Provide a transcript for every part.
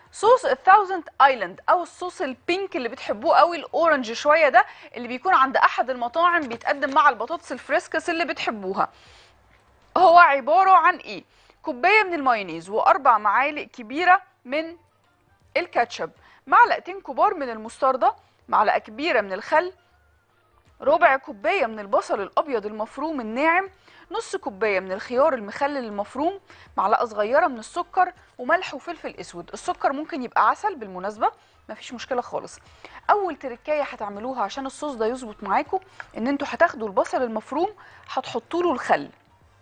صوص الثاوزند ايلاند او الصوص البينك اللي بتحبوه قوي الاورنج شويه ده اللي بيكون عند احد المطاعم بيتقدم مع البطاطس الفريسكس اللي بتحبوها هو عباره عن ايه كوبايه من المايونيز واربع معالق كبيره من الكاتشب معلقتين كبار من المستردة معلقه كبيره من الخل ربع كوبايه من البصل الابيض المفروم الناعم نص كوبايه من الخيار المخلل المفروم معلقه صغيره من السكر وملح وفلفل اسود السكر ممكن يبقى عسل بالمناسبه مفيش مشكله خالص اول تركايه هتعملوها عشان الصوص ده يظبط معاكم ان انتوا هتاخدوا البصل المفروم هتحطوا له الخل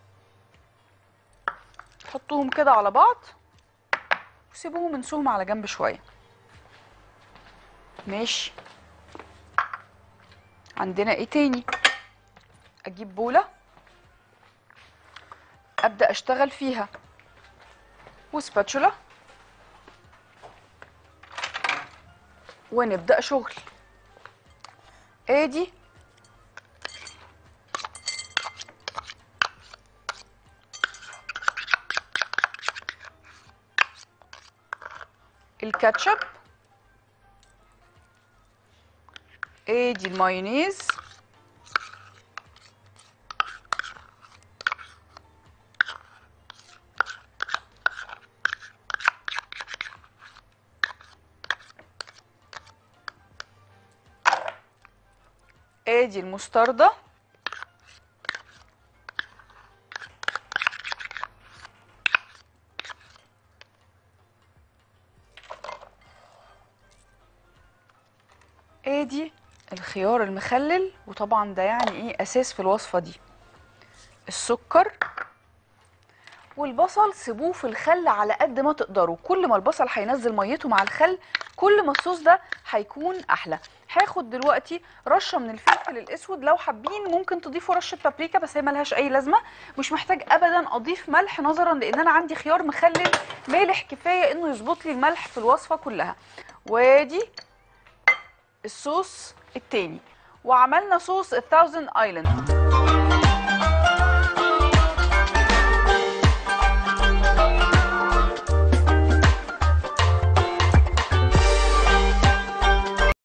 تحطوهم كده على بعض وسيبوهم انسوهم على جنب شويه ماشي عندنا ايه تاني اجيب بوله ابدا اشتغل فيها وسباتشولا ونبدا شغل ادي الكاتشب ادي المايونيز ادي المستردة ادي الخيار المخلل وطبعا ده يعني ايه اساس في الوصفة دي السكر والبصل سيبوه في الخل على قد ما تقدروا كل ما البصل هينزل ميته مع الخل كل ما الصوص ده هيكون احلى هاخد دلوقتي رشه من الفلفل الاسود لو حابين ممكن تضيفوا رشه بابريكا بس هي ملهاش اي لازمه مش محتاج ابدا اضيف ملح نظرا لان انا عندي خيار مخلل مالح كفايه انه يظبط لي الملح في الوصفه كلها وادي الصوص التاني وعملنا صوص الثاوزند ايلاند